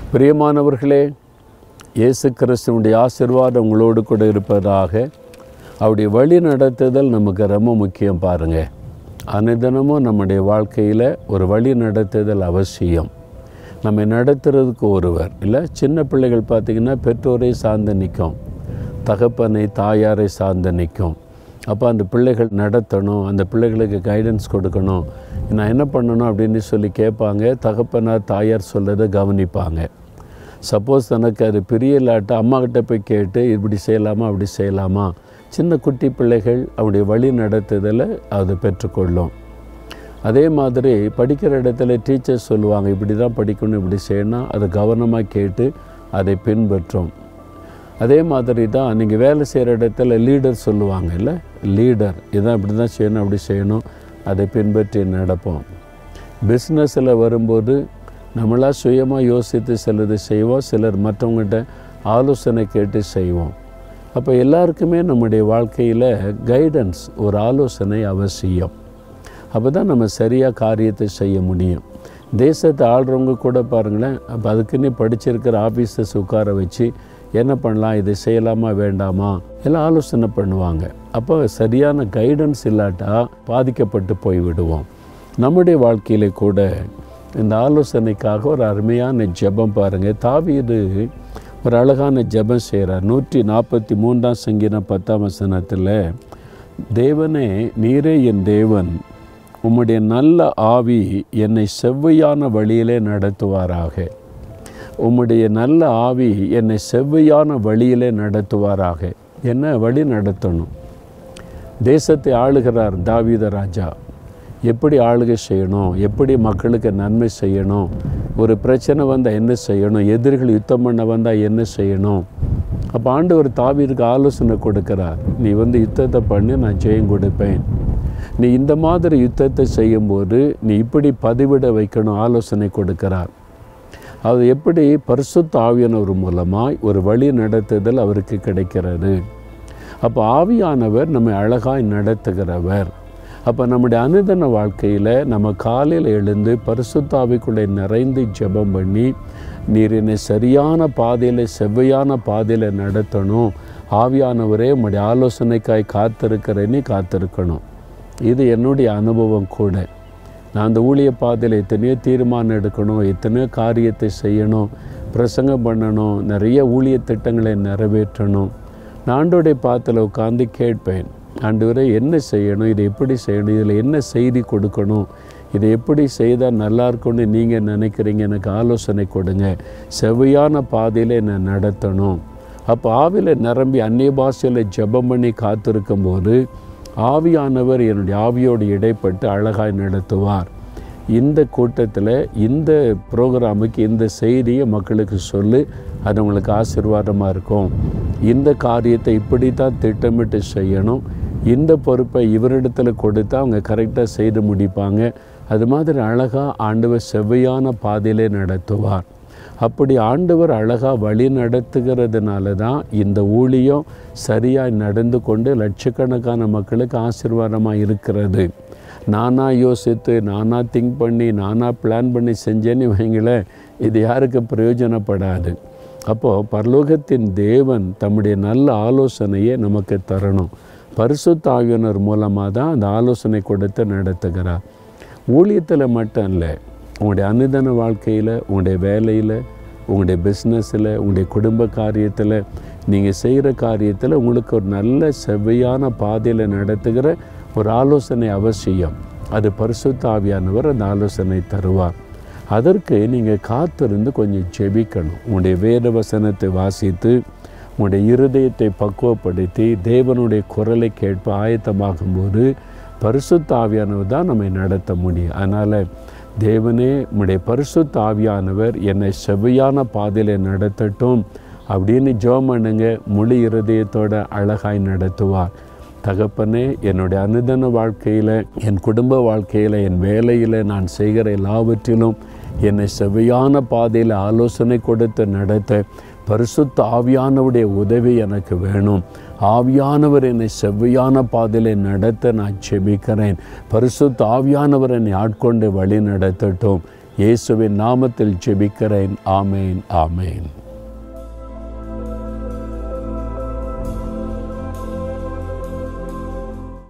பிரியமானவர்களே இயேசு கிறிஸ்துவனுடைய ஆசீர்வாதம் உங்களோடு கூட இருப்பதாக அவருடைய வழி நடத்துதல் நமக்கு ரொம்ப முக்கியம் பாருங்கள் அனுதினமும் நம்முடைய வாழ்க்கையில் ஒரு வழி நடத்துதல் அவசியம் நம்மை நடத்துறதுக்கு ஒருவர் இல்லை சின்ன பிள்ளைகள் பார்த்திங்கன்னா பெற்றோரை சார்ந்து நிற்கும் தகப்பனை தாயாரை சார்ந்து நிற்கும் அப்போ அந்த பிள்ளைகள் நடத்தணும் அந்த பிள்ளைகளுக்கு கைடன்ஸ் கொடுக்கணும் நான் என்ன பண்ணணும் அப்படின்னு சொல்லி கேட்பாங்க தகப்பனார் தாயார் சொல்கிறத கவனிப்பாங்க சப்போஸ் தனக்கு அது பிரியலாட்ட அம்மாக்கிட்ட போய் கேட்டு இப்படி செய்யலாமா அப்படி செய்யலாமா சின்ன குட்டி பிள்ளைகள் அவருடைய வழி நடத்துதலை அது பெற்றுக்கொள்ளும் அதே மாதிரி படிக்கிற இடத்துல டீச்சர் சொல்லுவாங்க இப்படி தான் படிக்கணும் இப்படி செய்யணும் அதை கவனமாக கேட்டு அதை பின்பற்றும் அதே மாதிரி தான் நீங்கள் வேலை செய்கிற இடத்துல லீடர் சொல்லுவாங்க இல்லை லீடர் இதான் இப்படி தான் செய்யணும் அப்படி செய்யணும் அதை பின்பற்றி நடப்போம் பிஸ்னஸில் வரும்போது நம்மளாக சுயமாக யோசித்து சிலது செய்வோம் சிலர் மற்றவங்ககிட்ட ஆலோசனை கேட்டு செய்வோம் அப்போ எல்லாருக்குமே நம்முடைய வாழ்க்கையில் கைடன்ஸ் ஒரு ஆலோசனை அவசியம் அப்போ தான் நம்ம சரியாக காரியத்தை செய்ய முடியும் தேசத்தை ஆள்றவங்க கூட பாருங்களேன் அப்போ அதுக்குன்னு படிச்சிருக்கிற ஆஃபீஸர்ஸ் உட்கார வச்சு என்ன பண்ணலாம் இதை செய்யலாமா வேண்டாமா எல்லாம் ஆலோசனை பண்ணுவாங்க அப்போ சரியான கைடன்ஸ் இல்லாட்டா பாதிக்கப்பட்டு போய் விடுவோம் நம்முடைய வாழ்க்கையில கூட இந்த ஆலோசனைக்காக ஒரு அருமையான ஜெபம் பாருங்கள் தாவீது ஒரு அழகான ஜெபம் செய்கிறார் நூற்றி நாற்பத்தி மூன்றாம் சங்கீதம் பத்தாம் வசனத்தில் தேவனே நீரே என் தேவன் உம்முடைய நல்ல ஆவி என்னை செவ்வையான வழியிலே நடத்துவாராக உம்முடைய நல்ல ஆவி என்னை செவ்வையான வழியிலே நடத்துவாராக என்ன வழி நடத்தணும் தேசத்தை ஆளுகிறார் தாவீத ராஜா எப்படி ஆளுகை செய்யணும் எப்படி மக்களுக்கு நன்மை செய்யணும் ஒரு பிரச்சனை வந்தால் என்ன செய்யணும் எதிரிகள் யுத்தம் பண்ண வந்தால் என்ன செய்யணும் அப்போ ஆண்டவர் தாவீதுக்கு ஆலோசனை கொடுக்கிறார் நீ வந்து யுத்தத்தை பண்ணி நான் ஜெயம் கொடுப்பேன் நீ இந்த மாதிரி யுத்தத்தை செய்யும்போது நீ இப்படி பதிவிட வைக்கணும் ஆலோசனை கொடுக்கிறார் அது எப்படி பரிசுத்த ஆவியானவர் மூலமாய் ஒரு வழி நடத்துதல் அவருக்கு கிடைக்கிறது அப்போ ஆவியானவர் நம்மை அழகாய் நடத்துகிறவர் அப்போ நம்முடைய அனுதன வாழ்க்கையில் நம்ம காலையில் எழுந்து பரிசுத்தாவிக்குள்ளே நிறைந்து ஜெபம் பண்ணி நீர் என்னை சரியான பாதையில் செவ்வையான பாதையில் நடத்தணும் ஆவியானவரே உம்முடைய ஆலோசனைக்காய் காத்திருக்கிறேன்னு காத்திருக்கணும் இது என்னுடைய அனுபவம் கூட நான் அந்த ஊழிய பாதையில் எத்தனையோ தீர்மானம் எடுக்கணும் எத்தனையோ காரியத்தை செய்யணும் பிரசங்கம் பண்ணணும் நிறைய ஊழிய திட்டங்களை நிறைவேற்றணும் நான் ஆண்டோடைய பாத்தில் உட்காந்து கேட்பேன் ஆண்டவரே என்ன செய்யணும் இதை எப்படி செய்யணும் இதில் என்ன செய்தி கொடுக்கணும் இதை எப்படி செய்தால் நல்லா இருக்கும்னு நீங்கள் நினைக்கிறீங்க எனக்கு ஆலோசனை கொடுங்க செவ்வையான பாதையில் என்னை நடத்தணும் அப்போ ஆவியில் நிரம்பி அந்நிய பாஷையில் ஜெபம் பண்ணி காத்திருக்கும் போது ஆவியானவர் என்னுடைய ஆவியோடு இடைப்பட்டு அழகாய் நடத்துவார் இந்த கூட்டத்தில் இந்த ப்ரோக்ராமுக்கு இந்த செய்தியை மக்களுக்கு சொல்லு அது உங்களுக்கு ஆசீர்வாதமாக இருக்கும் இந்த காரியத்தை இப்படி தான் திட்டமிட்டு செய்யணும் இந்த பொறுப்பை இவரிடத்தில் கொடுத்தா அவங்க கரெக்டாக செய்து முடிப்பாங்க அது மாதிரி அழகாக ஆண்டவர் செவ்வையான பாதையிலே நடத்துவார் அப்படி ஆண்டவர் அழகாக வழி நடத்துகிறதுனால தான் இந்த ஊழியம் சரியாக நடந்து கொண்டு லட்சக்கணக்கான மக்களுக்கு ஆசீர்வாதமாக இருக்கிறது நானாக யோசித்து நானாக திங்க் பண்ணி நானாக பிளான் பண்ணி செஞ்சேன்னு வைங்களேன் இது யாருக்கு பிரயோஜனப்படாது அப்போது பரலோகத்தின் தேவன் தம்முடைய நல்ல ஆலோசனையை நமக்கு தரணும் பரிசுத்த ஆவியனர் மூலமாக தான் அந்த ஆலோசனை கொடுத்து நடத்துகிறார் ஊழியத்தில் மட்டும் இல்லை உங்களுடைய அனுதன வாழ்க்கையில் உங்களுடைய வேலையில் உங்களுடைய பிஸ்னஸில் உங்களுடைய குடும்ப காரியத்தில் நீங்கள் செய்கிற காரியத்தில் உங்களுக்கு ஒரு நல்ல செவ்வையான பாதையில் நடத்துகிற ஒரு ஆலோசனை அவசியம் அது பரிசுத்த ஆவியானவர் அந்த ஆலோசனை தருவார் அதற்கு நீங்கள் காத்திருந்து கொஞ்சம் ஜெபிக்கணும் உங்களுடைய வேத வசனத்தை வாசித்து உங்களுடைய இருதயத்தை பக்குவப்படுத்தி தேவனுடைய குரலை கேட்ப ஆயத்தமாகும்போது பரிசுத்த ஆவியானவர் தான் நம்மை நடத்த முடியும் அதனால் தேவனே உம்முடைய பரிசுத்த ஆவியானவர் என்னை செவ்வையான பாதையில் நடத்தட்டும் அப்படின்னு ஜோம் பண்ணுங்க முழு இருதயத்தோட அழகாய் நடத்துவார் தகப்பனே என்னுடைய அனுதன வாழ்க்கையில் என் குடும்ப வாழ்க்கையில் என் வேலையில் நான் செய்கிற எல்லாவற்றிலும் என்னை செவ்வையான பாதையில் ஆலோசனை கொடுத்து நடத்த பரிசுத்த ஆவியானவருடைய உதவி எனக்கு வேணும் ஆவியானவர் என்னை செவ்வையான பாதையிலே நடத்த நான் செபிக்கிறேன் பரிசுத்த ஆவியானவர் என்னை ஆட்கொண்டு வழி நடத்தட்டும் இயேசுவின் நாமத்தில் ஜெபிக்கிறேன் ஆமேன் ஆமேன்